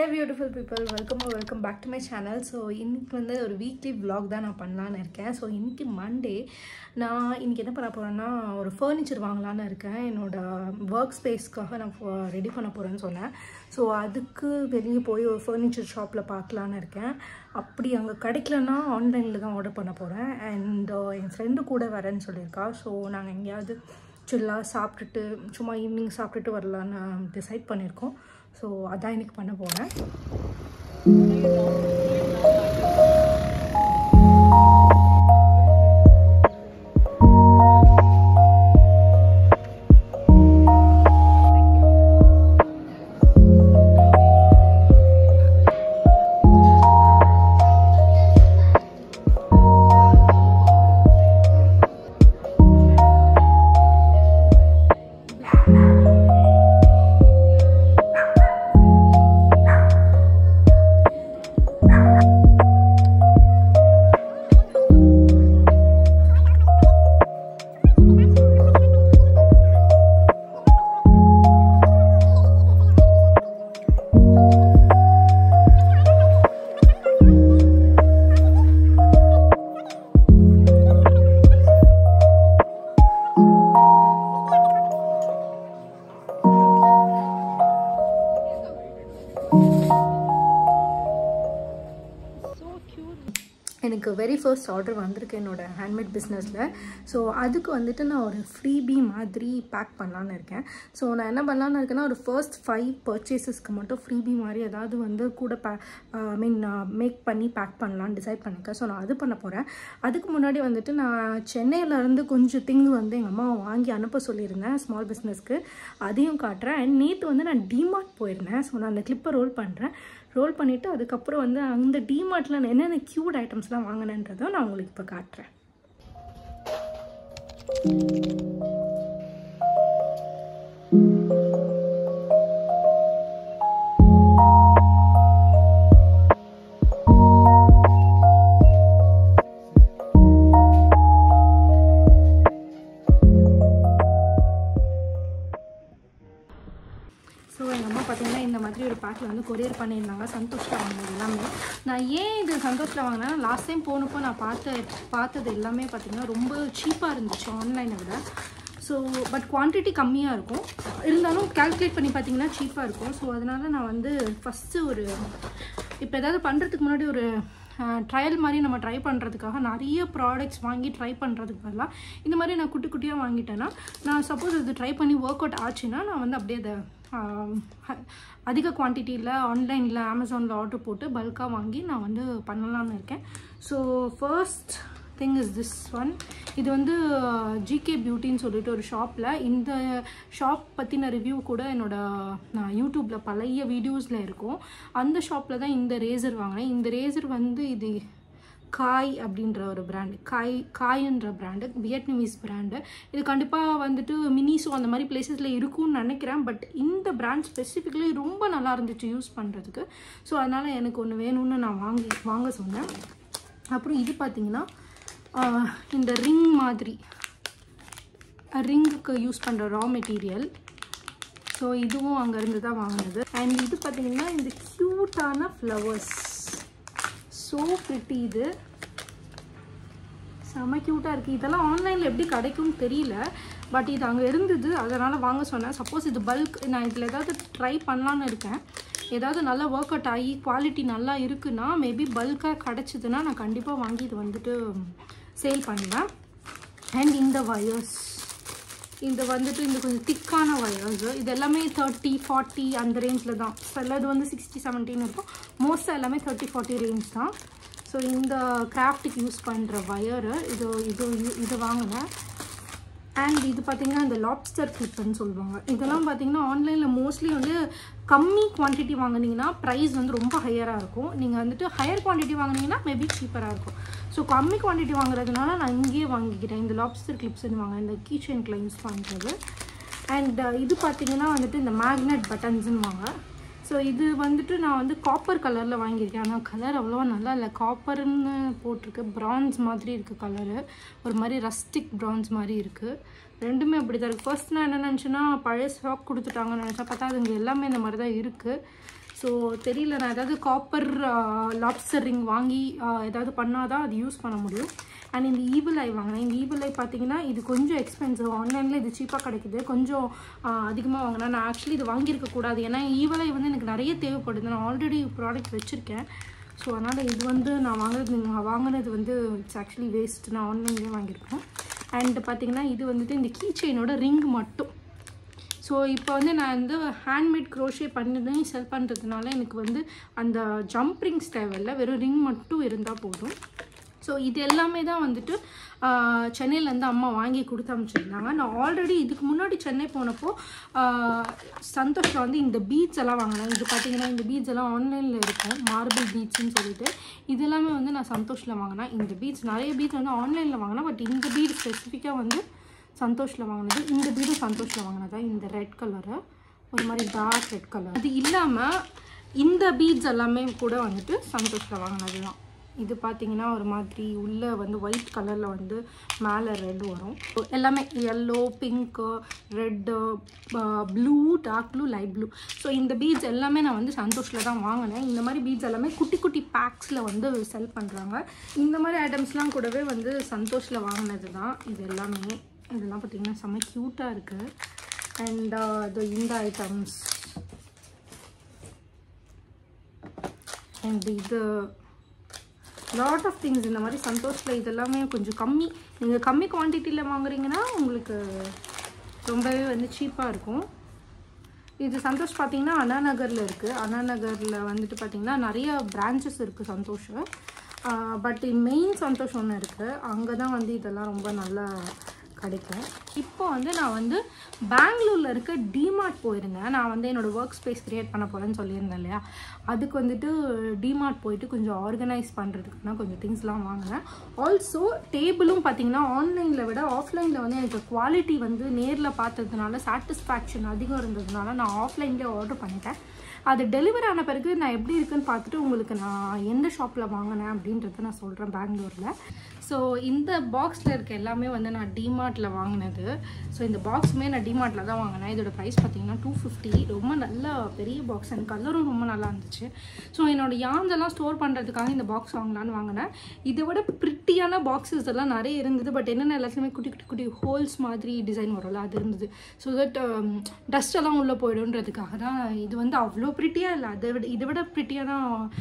beautiful people welcome welcome back to my channel so இன்னைக்கு வந்து ஒரு வீக்லி vlog தான் நான் பண்ணலான்னு இருக்கேன் ஸோ இன்னைக்கு மண்டே நான் இன்னைக்கு என்ன பண்ண போகிறேன்னா ஒரு ஃபர்னிச்சர் வாங்கலான்னு இருக்கேன் என்னோட ஒர்க் ஸ்பேஸ்க்காக நான் ரெடி பண்ண போகிறேன்னு சொன்னேன் ஸோ அதுக்கு வெளியே போய் ஒரு ஃபர்னிச்சர் ஷாப்பில் பார்க்கலான்னு இருக்கேன் அப்படி அங்கே கிடைக்கலன்னா ஆன்லைனில் தான் ஆர்டர் பண்ண போகிறேன் அண்ட் என் ஃப்ரெண்டு கூட வரேன்னு சொல்லியிருக்கா ஸோ நாங்கள் எங்கேயாவது சில்லாக சாப்பிட்டுட்டு சும்மா ஈவினிங் சாப்பிட்டுட்டு வரலான்னு டிசைட் பண்ணியிருக்கோம் ஸோ அதான் இன்னைக்கு பண்ண போகிறேன் எனக்கு வெரி ஃபர்ஸ்ட் ஆர்டர் வந்திருக்கு என்னோட ஹேண்ட்மேட் பிஸ்னஸில் ஸோ அதுக்கு வந்துட்டு நான் ஒரு ஃப்ரீபி மாதிரி பேக் பண்ணலான்னு இருக்கேன் ஸோ நான் என்ன பண்ணலான்னு இருக்கேன்னா ஒரு ஃபர்ஸ்ட் ஃபைவ் பர்ச்சேசஸ்க்கு மட்டும் ஃப்ரீபி மாதிரி ஏதாவது வந்து கூட பே ஐ மீன் மேக் பண்ணி பேக் பண்ணலான்னு டிசைட் பண்ணியிருக்கேன் ஸோ நான் அது பண்ண போகிறேன் அதுக்கு முன்னாடி வந்துட்டு நான் சென்னையிலேருந்து கொஞ்சம் திங்ஸ் வந்து எங்கள் அம்மா வாங்கி அனுப்ப சொல்லியிருந்தேன் ஸ்மால் பிஸ்னஸ்க்கு அதையும் காட்டுறேன் அண்ட் நேற்று வந்து நான் டிமார்ட் போயிருந்தேன் ஸோ நான் அந்த கிளிப்பை ரோல் பண்ணுறேன் ரோல் பண்ணிவிட்டு அதுக்கப்புறம் வந்து அந்த டிமார்ட்டில் நான் என்னென்ன க்யூட் ஐட்டம்ஸ்லாம் வாங்கினேன்றதை நான் உங்களுக்கு இப்போ காட்டுறேன் ஸோ எங்கள் அம்மா பார்த்தீங்கன்னா இந்த மாதிரி ஒரு பேக்கில் வந்து கொரியர் பண்ணியிருந்தாங்க சந்தோஷில் வாங்கினது எல்லாமே நான் ஏன் இது சந்தோஷில் வாங்கினேன்னா லாஸ்ட் டைம் போனப்போ நான் பார்த்த பார்த்தது எல்லாமே பார்த்தீங்கன்னா ரொம்ப சீப்பாக இருந்துச்சு ஆன்லைனை விட ஸோ பட் குவான்டிட்டி கம்மியாக இருக்கும் இருந்தாலும் கால்குலேட் பண்ணி பார்த்தீங்கன்னா சீப்பாக இருக்கும் ஸோ அதனால் நான் வந்து ஃபஸ்ட்டு ஒரு இப்போ ஏதாவது பண்ணுறதுக்கு முன்னாடி ஒரு ட்ரையல் மாதிரி நம்ம ட்ரை பண்ணுறதுக்காக நிறைய ப்ராடக்ட்ஸ் வாங்கி ட்ரை பண்ணுறதுக்கு பதிலாக இந்த மாதிரி நான் குட்டி குட்டியாக வாங்கிட்டேன்னா நான் சப்போஸ் இது ட்ரை பண்ணி ஒர்க் அவுட் ஆச்சுன்னா நான் வந்து அப்படியே அதை அதிக குவான்டிட்டியில் ஆன்லைனில் அமேசானில் ஆர்டர் போட்டு பல்காக வாங்கி நான் வந்து பண்ணலான்னு இருக்கேன் so first thing is this one இது வந்து ஜிகே பியூட்டின்னு சொல்லிட்டு ஒரு ஷாப்பில் இந்த ஷாப் பற்றின ரிவ்யூ கூட என்னோட நான் யூடியூப்பில் பழைய வீடியோஸில் இருக்கும் அந்த ஷாப்பில் தான் இந்த ரேசர் வாங்கினேன் இந்த ரேசர் வந்து இது காய் அப்படின்ற ஒரு பிராண்டு காய் காய்ன்ற பிராண்டு வியட்னமீஸ் பிராண்டு இது கண்டிப்பாக வந்துட்டு மினிஸோ அந்த மாதிரி பிளேசஸில் இருக்கும்னு நினைக்கிறேன் பட் இந்த பிராண்ட் ஸ்பெசிஃபிக்கலி ரொம்ப நல்லா இருந்துச்சு யூஸ் பண்ணுறதுக்கு ஸோ அதனால் எனக்கு ஒன்று வேணும்னு நான் வாங்கி வாங்க சொன்னேன் அப்புறம் இது பார்த்திங்கன்னா இந்த ரிங் மாதிரி ரிங்குக்கு யூஸ் பண்ணுற ரா மெட்டீரியல் ஸோ இதுவும் அங்கேருந்து தான் வாங்கினது அண்ட் இது பார்த்திங்கன்னா இந்த க்யூட்டான ஃப்ளவர்ஸ் ஸோ ப்ரிட்டி இது செம்ம க்யூட்டாக இருக்குது இதெல்லாம் ஆன்லைனில் எப்படி கிடைக்கும்னு தெரியல பட் இது அங்கே இருந்தது அதனால் வாங்க சொன்னேன் சப்போஸ் இது பல்க் நான் இதில் ஏதாவது ட்ரை பண்ணலான்னு இருக்கேன் ஏதாவது நல்லா ஒர்க் அவுட் ஆகி குவாலிட்டி நல்லா இருக்குன்னா மேபி பல்காக கிடச்சிதுன்னா நான் கண்டிப்பாக வாங்கி இது வந்துட்டு சேல் பண்ணுவேன் அண்ட் இந்த வயர்ஸ் இந்த வந்துட்டு இந்த கொஞ்சம் திக்கான வயர்ஸ் இது எல்லாமே தேர்ட்டி ஃபார்ட்டி அந்த ரேஞ்சில் தான் சிலது வந்து சிக்ஸ்டி செவன்ட்டின்னு இருக்கும் மோஸ்ட்டாக எல்லாமே தேர்ட்டி ஃபார்ட்டி ரேஞ்ச் தான் ஸோ இந்த கிராஃப்ட்டுக்கு யூஸ் பண்ணுற வயரு இது இது இது வாங்கினேன் அண்ட் இது பார்த்திங்கன்னா இந்த லாப்ஸ்டர் கிளிப்புன்னு சொல்லுவாங்க இதெல்லாம் பார்த்திங்கன்னா ஆன்லைனில் மோஸ்ட்லி வந்து கம்மி குவான்டிட்டி வாங்கினீங்கன்னா ப்ரைஸ் வந்து ரொம்ப ஹையராக இருக்கும் நீங்கள் வந்துட்டு ஹையர் குவான்டிட்டி வாங்கினீங்கன்னா மேபி சீப்பராக இருக்கும் ஸோ கம்மி குவான்டிட்டி வாங்குறதுனால நான் இங்கேயே வாங்கிக்கிறேன் இந்த லாப்ஸ்டர் கிளிப்ஸ்ன்னு வாங்க இந்த கீச்சன் கிளைம்ஸ் பண்ணுறது அண்ட் இது பார்த்திங்கன்னா வந்துட்டு இந்த மேக்னெட் பட்டன்ஸ்ன்னு வாங்க ஸோ இது வந்துட்டு நான் வந்து காப்பர் கலரில் வாங்கியிருக்கேன் ஆனால் கலர் அவ்வளோவா நல்லா இல்லை காப்பர்னு போட்டிருக்கு ப்ரான்ஸ் மாதிரி இருக்குது கலரு ஒரு மாதிரி ரஸ்டிக் ப்ரான்ஸ் மாதிரி இருக்குது ரெண்டுமே அப்படி தான் இருக்குது ஃபர்ஸ்ட் நான் என்ன நினச்சேன்னா பழைய ஸ்டாக் கொடுத்துட்டாங்கன்னு நினச்சா பார்த்தா அதுங்க எல்லாமே இந்த மாதிரி தான் இருக்குது ஸோ தெரியல நான் ஏதாவது காப்பர் லாப்ஸ்டர் ரிங் வாங்கி ஆஹ், ஏதாவது பண்ணாதான் அது யூஸ் பண்ண முடியும் அண்ட் இந்த ஈபிள் ஐ வாங்கினேன் இந்த ஈபிள் ஐ பார்த்தீங்கன்னா இது கொஞ்சம் எக்ஸ்பென்சிவ் ஆன்லைனில் இது சீப்பாக கிடைக்குது கொஞ்சம் அதிகமாக வாங்கினேன் நான் ஆக்சுவலி இது வாங்கியிருக்க கூடாது ஏன்னா ஈபிள் ஐ வந்து எனக்கு நிறைய தேவைப்படுது நான் ஆல்ரெடி ப்ராடக்ட் வச்சுருக்கேன் ஸோ அதனால் இது வந்து நான் வாங்குறது நான் வாங்கினது வந்து இட்ஸ் ஆக்சுவலி வேஸ்ட் நான் ஆன்லைன்லேயே வாங்கியிருக்கேன் அண்ட் பார்த்தீங்கன்னா இது வந்துட்டு இந்த கீ செயினோட ரிங் மட்டும் ஸோ இப்போ வந்து நான் வந்து ஹேண்ட்மேட் க்ரோஷே பண்ணி செல் பண்ணுறதுனால எனக்கு வந்து அந்த ஜம்ப் ரிங்ஸ் தேவையில்லை வெறும் ரிங் மட்டும் இருந்தால் போதும் ஸோ இது எல்லாமே தான் வந்துட்டு சென்னையிலேருந்து அம்மா வாங்கி கொடுத்து அனுப்பிச்சிருந்தாங்க நான் ஆல்ரெடி இதுக்கு முன்னாடி சென்னை போனப்போ சந்தோஷில் வந்து இந்த பீட்ஸ் எல்லாம் வாங்கினேன் இது பார்த்தீங்கன்னா இந்த பீட்ஸ் எல்லாம் ஆன்லைனில் இருக்கும் மார்பிள் பீட்ஸ்னு சொல்லிட்டு இது எல்லாமே வந்து நான் சந்தோஷில் வாங்கினேன் இந்த பீட்ஸ் நிறைய பீட்ஸ் வந்து ஆன்லைனில் வாங்கினேன் பட் இந்த பீட் ஸ்பெசிஃபிக்காக வந்து சந்தோஷில் வாங்கினது இந்த பீடும் சந்தோஷில் வாங்கினதா இந்த ரெட் கலரு ஒரு மாதிரி டார்க் ரெட் கலர் அது இல்லாமல் இந்த பீட்ஸ் எல்லாமே கூட வந்துட்டு சந்தோஷில் வாங்கினது தான் இது பார்த்தீங்கன்னா ஒரு மாதிரி உள்ளே வந்து ஒயிட் கலரில் வந்து மேலே ரெட் வரும் So, எல்லாமே yellow pink red blue dark blue light blue so இந்த பீட்ஸ் எல்லாமே நான் வந்து சந்தோஷில் தான் வாங்கினேன் இந்த மாதிரி பீட்ஸ் எல்லாமே குட்டி குட்டி பேக்ஸில் வந்து செல் பண்ணுறாங்க இந்த மாதிரி ஐட்டம்ஸ்லாம் கூடவே வந்து சந்தோஷில் வாங்கினது தான் இது எல்லாமே இதெல்லாம் பார்த்தீங்கன்னா செம்ம க்யூட்டாக இருக்குது அண்ட் இது இந்த ஐட்டம்ஸ் அண்ட் இது லாட் ஆஃப் திங்ஸ் இந்த மாதிரி சந்தோஷில் இதெல்லாமே கொஞ்சம் கம்மி நீங்கள் கம்மி குவான்டிட்டியில் வாங்குறீங்கன்னா உங்களுக்கு ரொம்பவே வந்து சீப்பாக இருக்கும் இது சந்தோஷ் பார்த்தீங்கன்னா அண்ணா நகரில் இருக்குது அண்ணா நகரில் வந்துட்டு பார்த்தீங்கன்னா நிறைய பிரான்ச்சஸ் இருக்குது சந்தோஷ் பட் மெயின் சந்தோஷ் ஒன்று இருக்குது அங்கே தான் வந்து இதெல்லாம் ரொம்ப நல்லா கிடைக்கும் இப்போ வந்து நான் வந்து பெங்களூரில் இருக்க டிமார்ட் போயிருந்தேன் நான் வந்து என்னோடய ஒர்க் ஸ்பேஸ் க்ரியேட் பண்ண போகிறேன்னு சொல்லியிருந்தேன் இல்லையா அதுக்கு வந்துட்டு டிமார்ட் போயிட்டு கொஞ்சம் ஆர்கனைஸ் பண்ணுறதுக்குனா கொஞ்சம் திங்ஸ்லாம் வாங்கினேன் ஆல்சோ டேபிளும் பார்த்தீங்கன்னா ஆன்லைனில் விட ஆஃப்லைனில் வந்து எனக்கு குவாலிட்டி வந்து நேரில் பார்த்ததுனால சாட்டிஸ்ஃபேக்ஷன் அதிகம் இருந்ததுனால நான் ஆஃப்லைன்லேயே ஆர்டர் பண்ணிட்டேன் அது டெலிவரி ஆன பிறகு நான் எப்படி இருக்குன்னு பார்த்துட்டு உங்களுக்கு நான் எந்த ஷாப்பில் வாங்கினேன் அப்படின்றத நான் சொல்கிறேன் பெங்களூரில் ஸோ இந்த பாக்ஸில் இருக்க எல்லாமே வந்து நான் டிமார்ட்டில் வாங்கினது ஸோ இந்த பாக்ஸுமே நான் டிமார்ட்டில் தான் வாங்கினேன் இதோட ப்ரைஸ் பார்த்தீங்கன்னா டூ ஃபிஃப்டி ரொம்ப நல்ல பெரிய பாக்ஸ் எனக்கு கலரும் ரொம்ப நல்லா இருந்துச்சு ஸோ என்னோட யாந்தெல்லாம் ஸ்டோர் பண்ணுறதுக்காக இந்த பாக்ஸ் வாங்கலான்னு வாங்கினேன் இதை விட ப்ரிட்டியான பாக்ஸஸ் எல்லாம் நிறைய இருந்தது பட் என்னென்ன எல்லாத்துலேயுமே குட்டி குட்டி குட்டி ஹோல்ஸ் மாதிரி டிசைன் வரும்ல அது இருந்தது ஸோ தட் டஸ்ட் எல்லாம் உள்ளே போயிடுன்றதுக்காக தான் இது வந்து அவ்வளோ ப்ரிட்டியாக இல்லை அதை விட இதை விட ப்ரிட்டியான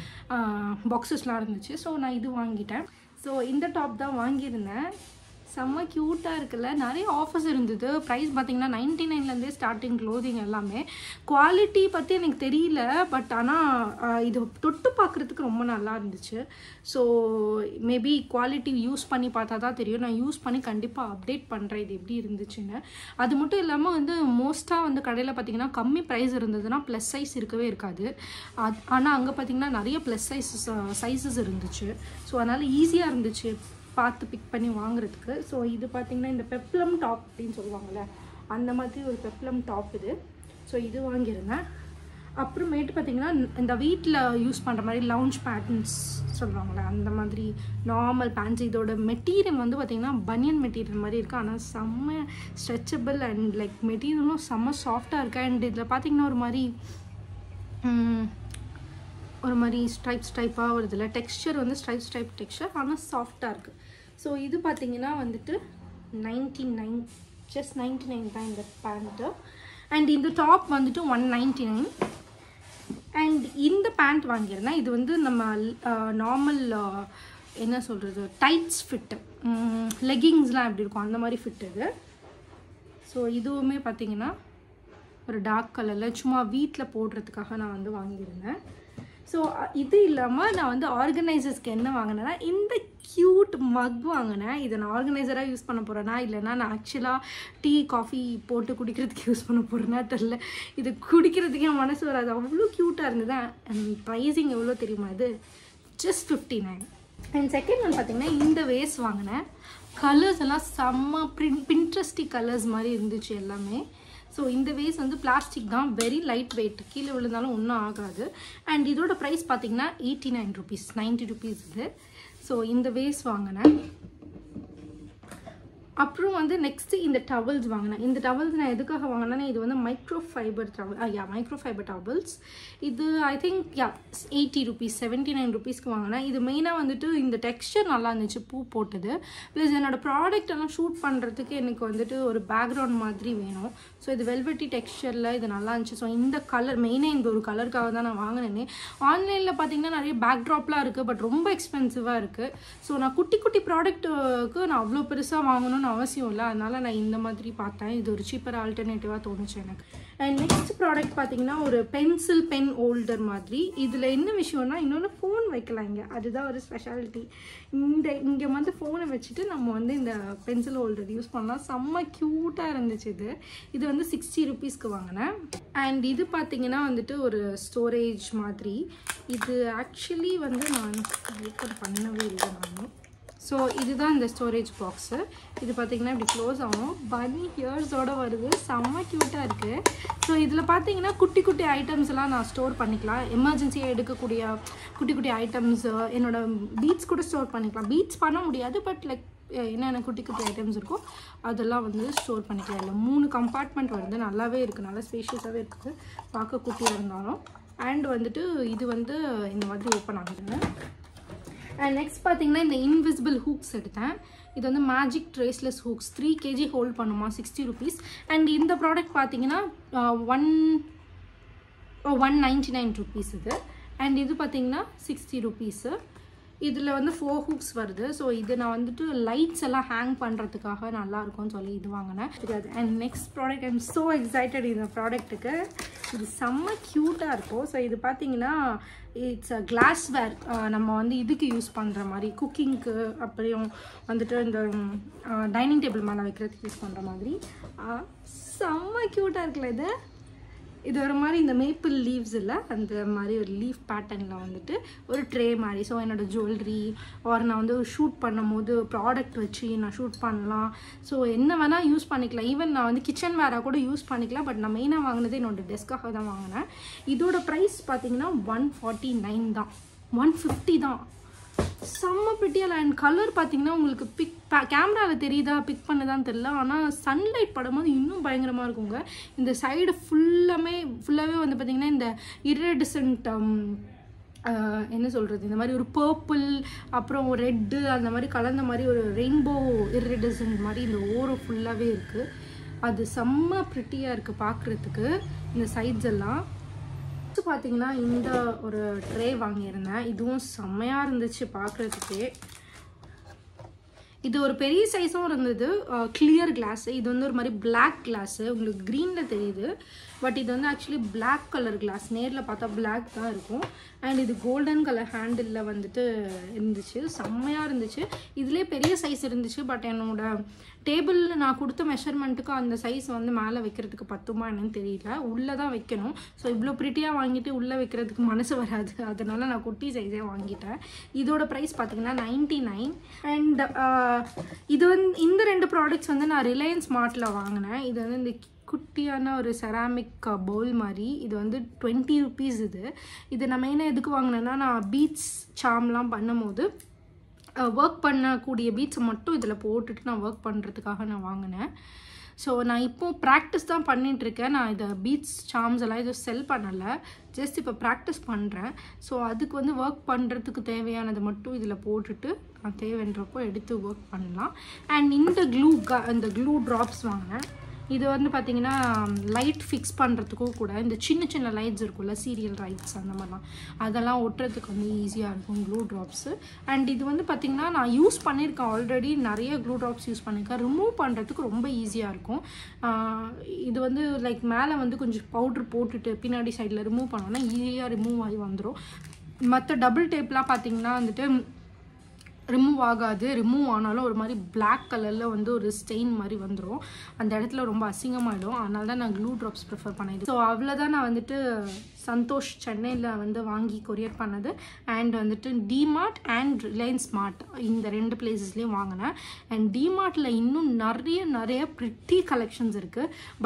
பாக்ஸஸ்லாம் இருந்துச்சு ஸோ நான் இது வாங்கிட்டேன் ஸோ இந்த டாப் தான் வாங்கியிருந்தேன் செம்ம க்யூட்டாக இருக்குல்ல நிறைய ஆஃபர்ஸ் இருந்தது ப்ரைஸ் பார்த்தீங்கன்னா நைன்டி நைன்லேருந்தே ஸ்டார்டிங் க்ளோதிங் எல்லாமே குவாலிட்டி பற்றி எனக்கு தெரியல பட் ஆனால் இது தொட்டு பார்க்குறதுக்கு ரொம்ப நல்லா இருந்துச்சு ஸோ மேபி குவாலிட்டி யூஸ் பண்ணி பார்த்தா தான் தெரியும் நான் யூஸ் பண்ணி கண்டிப்பாக அப்டேட் பண்ணுறேன் இது எப்படி இருந்துச்சுன்னு அது மட்டும் இல்லாமல் வந்து மோஸ்ட்டாக வந்து கடையில் பார்த்தீங்கன்னா கம்மி ப்ரைஸ் இருந்ததுன்னா ப்ளஸ் சைஸ் இருக்கவே இருக்காது அது ஆனால் அங்கே பார்த்தீங்கன்னா நிறைய ப்ளஸ் சைஸஸ் சைஸஸ் இருந்துச்சு ஸோ அதனால் ஈஸியாக இருந்துச்சு பார்த்து பிக் பண்ணி வாங்குறதுக்கு ஸோ இது பார்த்தீங்கன்னா இந்த பெப்ளம் டாப் அப்படின்னு சொல்லுவாங்கள்ல அந்த மாதிரி ஒரு பெப்ளம் டாப் இது ஸோ இது வாங்கியிருந்தேன் அப்புறமேட்டு பார்த்தீங்கன்னா இந்த வீட்டில் யூஸ் பண்ணுற மாதிரி லவுஞ்ச் பேட்டர்ன்ஸ் சொல்லுவாங்கள்ல அந்த மாதிரி நார்மல் பேண்ட்ஸ் இதோட மெட்டீரியல் வந்து பார்த்திங்கன்னா பனியன் மெட்டீரியல் மாதிரி இருக்குது ஆனால் செம்ம ஸ்ட்ரெச்சபிள் அண்ட் லைக் மெட்டீரியலும் செம்ம சாஃப்டாக இருக்குது அண்ட் இதில் பார்த்தீங்கன்னா ஒரு மாதிரி ம், ஒரு மாதிரி ஸ்ட்ரைப் ஸ்ட்ரைப்பாக வருதுல்ல டெக்ஸ்சர் வந்து ஸ்ட்ரைப் ஸ்ட்ரைப் டெக்ஸ்சர் ஆனால் சாஃப்டாக இருக்குது ஸோ இது பார்த்தீங்கன்னா வந்துட்டு ninety nine just ninety nine தான் இந்த பேண்ட்டு அண்ட் இந்த டாப் வந்துட்டு ஒன் நைன்டி நைன் அண்ட் இந்த பேண்ட் வாங்கியிருந்தேன் இது வந்து நம்ம நார்மல் என்ன சொல்கிறது டைட்ஸ் ஃபிட்டு லெகிங்ஸ்லாம் எப்படி இருக்கும் அந்த மாதிரி ஃபிட் இது ஸோ இதுவுமே பார்த்தீங்கன்னா ஒரு டார்க் கலரில் சும்மா வீட்டில் போடுறதுக்காக நான் வந்து வாங்கியிருந்தேன் ஸோ இது இல்லாமல் நான் வந்து ஆர்கனைசர்ஸ்க்கு என்ன வாங்கினேன்னா இந்த க்யூட் மக் வாங்கினேன் இதை நான் ஆர்கனைசராக யூஸ் பண்ண போகிறேன்னா இல்லைன்னா நான் ஆக்சுவலாக டீ காஃபி போட்டு குடிக்கிறதுக்கு யூஸ் பண்ண போகிறேன்னா தெரில இது குடிக்கிறதுக்கே மனசு வராது அவ்வளோ க்யூட்டாக இருந்தது அண்ட் ப்ரைஸிங் எவ்வளோ தெரியுமா இது just fifty nine and second one பார்த்தீங்கன்னா இந்த வேஸ் வாங்கினேன் கலர்ஸ் எல்லாம் செம்ம பிரின் பின்ட்ரஸ்டி கலர்ஸ் மாதிரி இருந்துச்சு எல்லாமே ஸோ இந்த வேஸ் வந்து பிளாஸ்டிக் தான் வெரி லைட் வெயிட் கீழே விழுந்தாலும் ஒன்றும் ஆகாது அண்ட் இதோட ப்ரைஸ் பார்த்தீங்கன்னா eighty nine rupees ninety rupees இது ஸோ இந்த வேஸ் வாங்கினேன் அப்புறம் வந்து நெக்ஸ்ட்டு இந்த டவல்ஸ் வாங்கினேன் இந்த டவல்ஸ் நான் எதுக்காக வாங்கினேன்னா இது வந்து micro fibre towel yeah micro fibre towels இது I think yeah eighty rupees seventy nine ருபீஸ்க்கு வாங்கினேன் இது மெயினாக வந்துட்டு இந்த டெக்ஸ்டர் நல்லா இருந்துச்சு பூ போட்டது ப்ளஸ் என்னோடய ப்ராடக்ட் எல்லாம் ஷூட் பண்ணுறதுக்கு எனக்கு வந்துட்டு ஒரு பேக்ரவுண்ட் மாதிரி வேணும் ஸோ இது வெல்வெட்டி டெக்ஸ்டரில் இது நல்லா இருந்துச்சு ஸோ இந்த கலர் மெயினாக இந்த ஒரு கலருக்காக தான் நான் வாங்கினேனே ஆன்லைனில் பார்த்தீங்கன்னா நிறைய பேக்ட்ராப்லாம் இருக்குது பட் ரொம்ப எக்ஸ்பென்சிவாக இருக்குது ஸோ நான் குட்டி குட்டி ப்ராடக்ட்டுக்கு நான் அவ்வளோ பெருசாக வாங்கணும்னு அவசியம் இல்லை அதனால் நான் இந்த மாதிரி பார்த்தேன் இது ஒரு சீப்பர் ஆல்டர்னேட்டிவாக தோணுச்சு எனக்கு அண்ட் நெக்ஸ்ட் ப்ராடக்ட் பார்த்தீங்கன்னா ஒரு பென்சில் பென் ஹோல்டர் மாதிரி இதில் என்ன விஷயம்னா இன்னொன்று ஃபோன் வைக்கலாம் இங்கே அதுதான் ஒரு ஸ்பெஷாலிட்டி இந்த இங்கே வந்து ஃபோனை வச்சுட்டு நம்ம வந்து இந்த பென்சில் ஹோல்டர் யூஸ் பண்ணலாம் செம்ம க்யூட்டாக இருந்துச்சு இது இது வந்து சிக்ஸ்டி ருபீஸ்க்கு வாங்கினேன் அண்ட் இது பார்த்தீங்கன்னா வந்துட்டு ஒரு ஸ்டோரேஜ் மாதிரி இது ஆக்சுவலி வந்து நான் ஓப்பன் பண்ணவே இல்லை நான் ஸோ இதுதான் இந்த ஸ்டோரேஜ் பாக்ஸு இது பார்த்தீங்கன்னா இப்படி க்ளோஸ் ஆகும் பனி ஹியர்ஸோட வருது செம்ம க்யூட்டாக இருக்குது ஸோ இதில் பார்த்தீங்கன்னா குட்டி குட்டி ஐட்டம்ஸ் எல்லாம் நான் ஸ்டோர் பண்ணிக்கலாம் எமர்ஜென்சியாக எடுக்கக்கூடிய குட்டி குட்டி ஐட்டம்ஸ் என்னோட பீட்ஸ் கூட ஸ்டோர் பண்ணிக்கலாம் பீட்ஸ் பண்ண முடியாது பட் லைக் என்னென்ன குட்டி குட்டி ஐட்டம்ஸ் இருக்கோ அதெல்லாம் வந்து ஸ்டோர் பண்ணிக்கலாம் இல்லை மூணு கம்பார்ட்மெண்ட் வருது நல்லாவே இருக்குது நல்லா ஸ்பேஷியஸாகவே இருக்குது பார்க்க குட்டியாக இருந்தாலும் அண்ட் வந்துட்டு இது வந்து இந்த மாதிரி ஓப்பன் ஆகுதுங்க அண்ட் நெக்ஸ்ட் பார்த்தீங்கன்னா இந்த இன்விசிபிள் ஹூக்ஸ் எடுத்தேன் இது வந்து magic traceless hooks three KG hold பண்ணுமா சிக்ஸ்டி ருபீஸ் அண்ட் இந்த ப்ராடக்ட் பார்த்தீங்கன்னா one one ninety nine rupees இது அண்ட் இது பார்த்தீங்கன்னா சிக்ஸ்டி ருபீஸு இதில் வந்து ஃபோர் ஹூக்ஸ் வருது ஸோ இது நான் வந்துட்டு லைட்ஸ் எல்லாம் ஹேங் பண்ணுறதுக்காக நல்லா இருக்கும்னு சொல்லி இது வாங்கினேன் தெரியாது and next product I'm so excited இந்த ப்ராடக்ட்டுக்கு இது செம்ம க்யூட்டாக இருக்கும் ஸோ இது பார்த்தீங்கன்னா இட்ஸ் அ கிளாஸ்வேர் நம்ம வந்து இதுக்கு யூஸ் பண்ணுற மாதிரி குக்கிங்க்கு அப்புறம் வந்துட்டு இந்த டைனிங் டேபிள் மேலே வைக்கிறதுக்கு யூஸ் பண்ணுற மாதிரி செம்ம க்யூட்டாக இருக்குல்ல இது இது ஒரு மாதிரி இந்த மேப்பிள் லீவ்ஸ் இல்லை அந்த மாதிரி ஒரு லீஃப் பேட்டர்னில் வந்துட்டு ஒரு ட்ரே மாதிரி ஸோ என்னோடய ஜுவல்லரி ஆர் நான் வந்து ஷூட் பண்ணும் போது ப்ராடக்ட் வச்சு நான் ஷூட் பண்ணலாம் ஸோ என்ன வேணால் யூஸ் பண்ணிக்கலாம் ஈவன் நான் வந்து கிச்சன் வேராக கூட யூஸ் பண்ணிக்கலாம் பட் நான் மெயினாக வாங்கினது என்னோட டெஸ்க்காக தான் வாங்கினேன் இதோட ப்ரைஸ் பார்த்தீங்கன்னா ஒன் ஃபார்ட்டி நைன் தான் ஒன் ஃபிஃப்டி தான் செம்ம பிரிட்டியாக அண்ட் கலர் பார்த்தீங்கன்னா உங்களுக்கு பிக் கேமராவில் தெரியுதா பிக் பண்ணுதான்னு தெரில ஆனால் சன்லைட் படும்போது இன்னும் பயங்கரமாக இருக்குங்க இந்த சைடு ஃபுல்லாமே ஃபுல்லாகவே வந்து பார்த்திங்கன்னா இந்த இர்ரெடிசன்ட் என்ன சொல்கிறது இந்த மாதிரி ஒரு பர்பிள் அப்புறம் ஒரு ரெட்டு அந்த மாதிரி கலந்த மாதிரி ஒரு ரெயின்போ இர்ரெடிசன்ட் மாதிரி இந்த ஓரம் ஃபுல்லாகவே இருக்குது அது செம்ம ப்ரிட்டியாக இருக்குது பார்க்குறதுக்கு இந்த சைட்ஸ் எல்லாம் நெக்ஸ்ட் பார்த்தீங்கன்னா இந்த ஒரு ட்ரே வாங்கியிருந்தேன் இதுவும் செம்மையாக இருந்துச்சு பார்க்குறதுக்கே இது ஒரு பெரிய சைஸும் இருந்தது கிளியர் கிளாஸு இது வந்து ஒரு மாதிரி பிளாக் கிளாஸு உங்களுக்கு க்ரீனில் தெரியுது பட் இது வந்து ஆக்சுவலி பிளாக் கலர் கிளாஸ் நேரில் பார்த்தா பிளாக் தான் இருக்கும் அண்ட் இது கோல்டன் கலர் ஹேண்டிலில் வந்துட்டு இருந்துச்சு செம்மையாக இருந்துச்சு இதுலேயே பெரிய சைஸ் இருந்துச்சு பட் என்னோட டேபிள் நான் கொடுத்த மெஷர்மெண்ட்டுக்கு அந்த சைஸ் வந்து மேலே வைக்கிறதுக்கு பத்துமா என்னன்னு தெரியல உள்ளே தான் வைக்கணும் ஸோ இவ்வளோ ப்ரிட்டியாக வாங்கிட்டு உள்ளே வைக்கிறதுக்கு மனசு வராது அதனால நான் குட்டி சைஸே வாங்கிட்டேன் இதோட ப்ரைஸ் பார்த்தீங்கன்னா நைன்ட்டி நைன் அண்ட் இது வந்து இந்த ரெண்டு ப்ராடக்ட்ஸ் வந்து நான் ரிலையன்ஸ் ஸ்மார்ட்டில் வாங்கினேன் இது வந்து இந்த குட்டியான ஒரு செராமிக் பவுல் மாதிரி இது வந்து டுவெண்ட்டி ருபீஸ் இது இது நான் மெயினாக எதுக்கு வாங்கினேன்னா நான் பீட்ஸ் சாம்லாம் பண்ணும்போது ஒர்க் பண்ணக்கூடிய பீட்ஸை மட்டும் இதில் போட்டுட்டு நான் ஒர்க் பண்ணுறதுக்காக நான் வாங்கினேன் ஸோ நான் இப்போது ப்ராக்டிஸ் தான் பண்ணிகிட்ருக்கேன் நான் இதை பீட்ஸ் சாம்ஸ் எல்லாம் எதுவும் செல் பண்ணலை ஜஸ்ட் இப்போ ப்ராக்டிஸ் பண்ணுறேன் ஸோ அதுக்கு வந்து ஒர்க் பண்ணுறதுக்கு தேவையானதை மட்டும் இதில் போட்டுட்டு நான் தேவைன்றப்போ எடுத்து ஒர்க் பண்ணலாம் அண்ட் இந்த க்ளூ க இந்த க்ளூ ட்ராப்ஸ் வாங்கினேன் இது வந்து பார்த்தீங்கன்னா லைட் ஃபிக்ஸ் பண்ணுறதுக்கும் கூட இந்த சின்ன சின்ன லைட்ஸ் இருக்கும்ல சீரியல் லைட்ஸ் அந்த மாதிரிலாம் அதெல்லாம் ஒட்டுறதுக்கு வந்து ஈஸியாக இருக்கும் க்ளூ ட்ராப்ஸு அண்ட் இது வந்து பார்த்திங்கன்னா நான் யூஸ் பண்ணியிருக்கேன் ஆல்ரெடி நிறைய க்ளூ ட்ராப்ஸ் யூஸ் பண்ணியிருக்கேன் ரிமூவ் பண்ணுறதுக்கு ரொம்ப ஈஸியாக இருக்கும் இது வந்து லைக் மேலே வந்து கொஞ்சம் பவுட்ரு போட்டுட்டு பின்னாடி சைடில் ரிமூவ் பண்ணோன்னா ஈஸியாக ரிமூவ் ஆகி வந்துடும் மற்ற டபுள் டேப்லாம் பார்த்திங்கன்னா வந்துட்டு ரிமூவ் ஆகாது ரிமூவ் ஆனாலும் ஒரு மாதிரி பிளாக் கலரில் வந்து ஒரு ஸ்டெயின் மாதிரி வந்துடும் அந்த இடத்துல ரொம்ப அசிங்கமாயிடும் அதனால தான் நான் க்ளூ ட்ராப்ஸ் ப்ரிஃபர் பண்ணது ஸோ அவ்வளோதான் நான் வந்துட்டு சந்தோஷ் சென்னையில் வந்து வாங்கி கொரியர் பண்ணது அண்ட் வந்துட்டு டிமார்ட் அண்ட் ரிலையன்ஸ் ஸ்மார்ட் இந்த ரெண்டு பிளேசஸ்லேயும் வாங்கினேன் அண்ட் டிமார்ட்டில் இன்னும் நிறைய நிறைய ப்ரிட்டி கலெக்ஷன்ஸ் இருக்குது பட்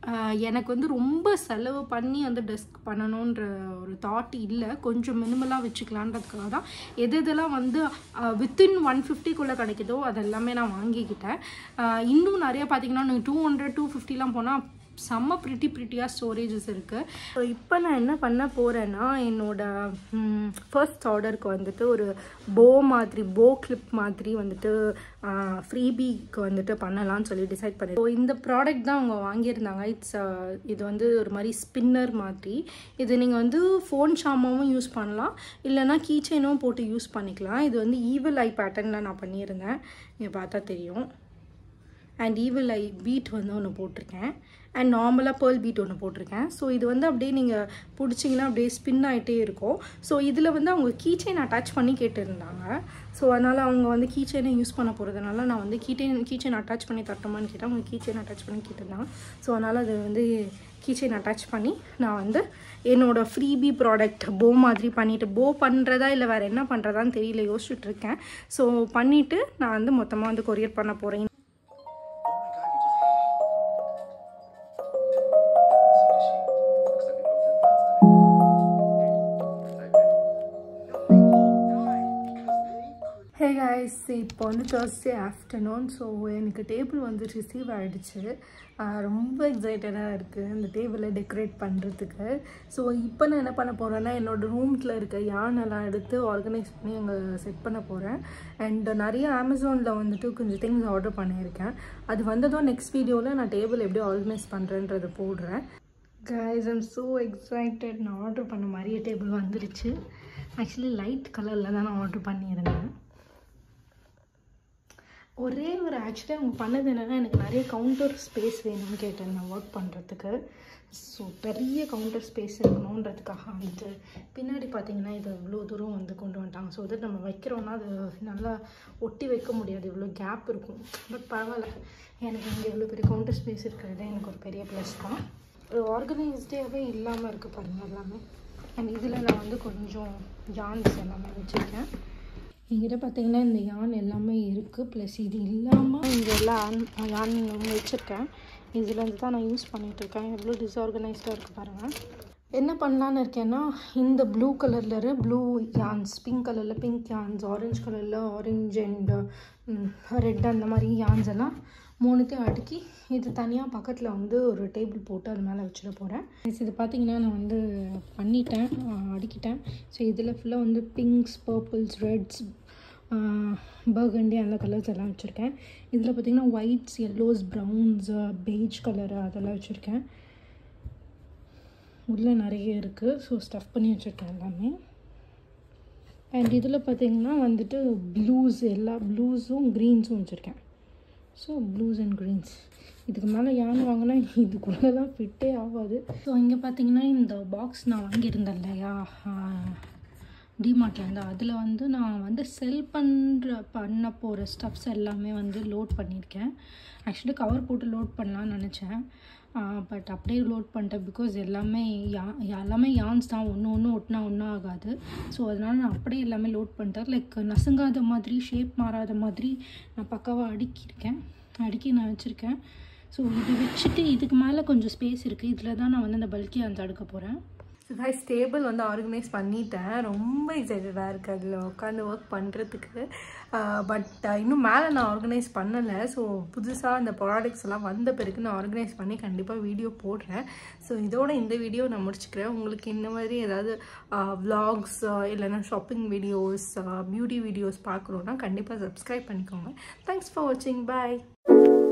ஆஹ் எனக்கு வந்து ரொம்ப செலவு பண்ணி அந்த டெஸ்க் பண்ணணுன்ற ஒரு தாட் இல்லை கொஞ்சம் மினிமலாக வச்சுக்கலான்றதுக்காக தான் எது எதெல்லாம் வந்து வித்தின் ஒன் ஃபிஃப்டிக்குள்ளே கிடைக்குதோ அதெல்லாமே நான் வாங்கிக்கிட்டேன் ஆஹ் இன்னும் நிறைய பார்த்தீங்கன்னா டூ ஹண்ட்ரட் டூ ஃபிஃப்டிலாம் போனால் செம்ம ப்ரிட்டி ப்ரிட்டியாக ஸ்டோரேஜஸ் இருக்குது ஸோ இப்போ நான் என்ன பண்ண போகிறேன்னா என்னோட ஃபர்ஸ்ட் ஆர்டருக்கு வந்துட்டு ஒரு போ மாதிரி போ கிளிப் மாதிரி வந்துட்டு ஃப்ரீபிக்கு வந்துட்டு பண்ணலாம்னு சொல்லி டிசைட் பண்ணி ஸோ இந்த ப்ராடக்ட் தான் அவங்க வாங்கியிருந்தாங்க இட்ஸ் இது வந்து ஒரு மாதிரி ஸ்பின்னர் மாதிரி இது நீங்கள் வந்து ஃபோன் ஷாமாவும் யூஸ் பண்ணலாம் இல்லைனா கீ செயினும் போட்டு யூஸ் பண்ணிக்கலாம் இது வந்து ஈவில் ஐ பேட்டர்னில் நான் பண்ணியிருந்தேன் நீங்கள் பார்த்தா தெரியும் அண்ட் ஈவில் ஐ பீட் வந்து ஒன்று போட்டிருக்கேன் அண்ட் நார்மலாக பேர்ல் பீட் ஒன்று போட்டிருக்கேன் ஸோ இது வந்து அப்படியே நீங்கள் பிடிச்சிங்கன்னா அப்படியே ஸ்பின் ஆகிட்டே இருக்கும் ஸோ இதில் வந்து அவங்க கீ செயின் அட்டாச் பண்ணி கேட்டிருந்தாங்க ஸோ அதனால் அவங்க வந்து கீ செயினை யூஸ் பண்ண போகிறதுனால நான் வந்து key chain key chain attach பண்ணி தட்டோமான்னு கேட்டேன் அவங்க கீ செயின் அட்டாச் பண்ணி கேட்டிருந்தாங்க ஸோ அதனால் அது வந்து கீ செயின் அட்டாச் பண்ணி நான் வந்து என்னோடய ஃப்ரீபி ப்ராடக்ட் போ மாதிரி பண்ணிவிட்டு போ பண்ணுறதா இல்லை வேறு என்ன பண்ணுறதான்னு தெரியல யோசிச்சுட்டு இருக்கேன் ஸோ பண்ணிவிட்டு நான் வந்து மொத்தமாக வந்து கொரியர் பண்ண போகிறேன் ஹே கைஸ் இப்போ வந்து தேர்ஸ்டே ஆஃப்டர்நூன் ஸோ எனக்கு டேபிள் வந்து ரிசீவ் ஆகிடுச்சு ரொம்ப எக்ஸைட்டடாக இருக்குது அந்த டேபிளை டெக்கரேட் பண்ணுறதுக்கு ஸோ இப்போ நான் என்ன பண்ண போகிறேன்னா என்னோடய ரூமில் இருக்க யானெல்லாம் எடுத்து ஆர்கனைஸ் பண்ணி அங்கே செட் பண்ண போகிறேன் அண்ட் நிறைய அமேசானில் வந்துட்டு கொஞ்சம் திங்ஸ் ஆர்டர் பண்ணியிருக்கேன் அது வந்ததும் நெக்ஸ்ட் வீடியோவில் நான் டேபிள் எப்படி ஆர்கனைஸ் பண்ணுறேன்றதை போடுறேன் கைஸ் ஐம் ஸோ எக்ஸைட்டட் நான் ஆர்டர் பண்ண மாதிரியே டேபிள் வந்துருச்சு ஆக்சுவலி லைட் கலரில் தான் நான் ஆர்டர் பண்ணியிருந்தேன் ஒரே ஒரு ஆக்சுவலி அவங்க பண்ணது என்னென்னா எனக்கு நிறைய கவுண்டர் ஸ்பேஸ் வேணும்னு கேட்டேன் நான் ஒர்க் பண்ணுறதுக்கு ஸோ பெரிய கவுண்டர் ஸ்பேஸ் இருக்கணுன்றதுக்காக வந்துட்டு பின்னாடி பார்த்தீங்கன்னா இது இவ்வளோ தூரம் வந்து கொண்டு வந்துட்டாங்க ஸோ தட் நம்ம வைக்கிறோன்னா அது நல்லா ஒட்டி வைக்க முடியாது இவ்வளோ கேப் இருக்கும் பட் பரவாயில்ல எனக்கு இங்கே இவ்வளோ பெரிய கவுண்டர் ஸ்பேஸ் இருக்கிறது எனக்கு ஒரு பெரிய ப்ளஸ் தான் ஒரு ஆர்கனைஸ்டேவே இல்லாமல் இருக்குது பாருங்கள் எல்லாமே அண்ட் இதில் நான் வந்து கொஞ்சம் ஜான்ஸ் எல்லாமே வச்சுருக்கேன் என்கிட்ட பார்த்தீங்கன்னா இந்த யான் எல்லாமே இருக்குது ப்ளஸ் இது இல்லாமல் இங்கே எல்லாம் யான் வச்சுருக்கேன் இதுலேருந்து தான் நான் யூஸ் பண்ணிகிட்ருக்கேன் எவ்வளோ டிஸ்ஆர்கனைஸ்டாக இருக்குது பாருங்கள் என்ன பண்ணலான்னு இருக்கேன்னா இந்த ப்ளூ கலரில் ப்ளூ யான்ஸ் பிங்க் கலரில் பிங்க் யான்ஸ் ஆரஞ்சு கலரில் ஆரஞ்சு அண்ட் ரெட் அந்த மாதிரி யான்ஸ் எல்லாம் மூணுத்தையும் அடுக்கி இது தனியாக பக்கத்தில் வந்து ஒரு டேபிள் போட்டு அது மேலே வச்சிட போகிறேன் இது பார்த்தீங்கன்னா நான் வந்து பண்ணிட்டேன் அடுக்கிட்டேன் ஸோ இதில் ஃபுல்லாக வந்து பிங்க்ஸ் பர்பிள்ஸ் ரெட்ஸ் பர்கண்டி அந்த கலர்ஸ் எல்லாம் வச்சுருக்கேன் இதில் பார்த்திங்கன்னா whites yellows browns beige colour அதெல்லாம் வச்சுருக்கேன் உள்ளே நிறைய இருக்குது ஸோ ஸ்டஃப் பண்ணி வச்சுருக்கேன் எல்லாமே அண்ட் இதில் பார்த்திங்கன்னா வந்துட்டு ப்ளூஸ் எல்லா ப்ளூஸும் க்ரீன்ஸும் வச்சுருக்கேன் ஸோ ப்ளூஸ் அண்ட் க்ரீன்ஸ் இதுக்கு மேலே யானை வாங்கினா இதுக்குள்ளே தான் ஃபிட்டே ஆகாது ஸோ இங்கே பார்த்தீங்கன்னா இந்த பாக்ஸ் நான் வாங்கியிருந்தேன் இல்லையா டிமார்ட்லேருந்து அதில் வந்து நான் வந்து செல் பண்ணுற பண்ண போகிற ஸ்டப்ஸ் எல்லாமே வந்து லோட் பண்ணியிருக்கேன் ஆக்சுவலி கவர் போட்டு லோட் பண்ணலான்னு நினச்சேன் பட் அப்படியே லோட் பண்ணிட்டேன் பிகாஸ் எல்லாமே யா எல்லாமே யான்ஸ் தான் ஒன்று ஒன்று ஒட்டினா ஒன்றும் ஆகாது ஸோ அதனால் நான் அப்படியே எல்லாமே லோட் பண்ணிட்டேன் லைக் நசுங்காத மாதிரி ஷேப் மாறாத மாதிரி நான் பக்காவாக அடுக்கியிருக்கேன் அடுக்கி நான் வச்சுருக்கேன் ஸோ இது வச்சுட்டு இதுக்கு மேலே கொஞ்சம் ஸ்பேஸ் இருக்குது இதில் தான் நான் வந்து அந்த பல்கி அந்த அடுக்க போகிறேன் ஸோ கைஸ் டேபிள் வந்து ஆர்கனைஸ் பண்ணிட்டேன் ரொம்ப எக்ஸைட்டடாக இருக்குது அதில் உட்காந்து ஒர்க் பண்ணுறதுக்கு பட் இன்னும் மேலே நான் ஆர்கனைஸ் பண்ணலை ஸோ புதுசாக அந்த ப்ராடக்ட்ஸ் எல்லாம் வந்த பிறகு நான் ஆர்கனைஸ் பண்ணி கண்டிப்பாக வீடியோ போடுறேன் ஸோ இதோட இந்த வீடியோ நான் முடிச்சுக்கிறேன் உங்களுக்கு இந்த மாதிரி ஏதாவது விலாக்ஸ் இல்லைன்னா ஷாப்பிங் வீடியோஸ் பியூட்டி வீடியோஸ் பார்க்குறோன்னா கண்டிப்பாக சப்ஸ்கிரைப் பண்ணிக்கோங்க தேங்க்ஸ் ஃபார் வாட்சிங் பாய்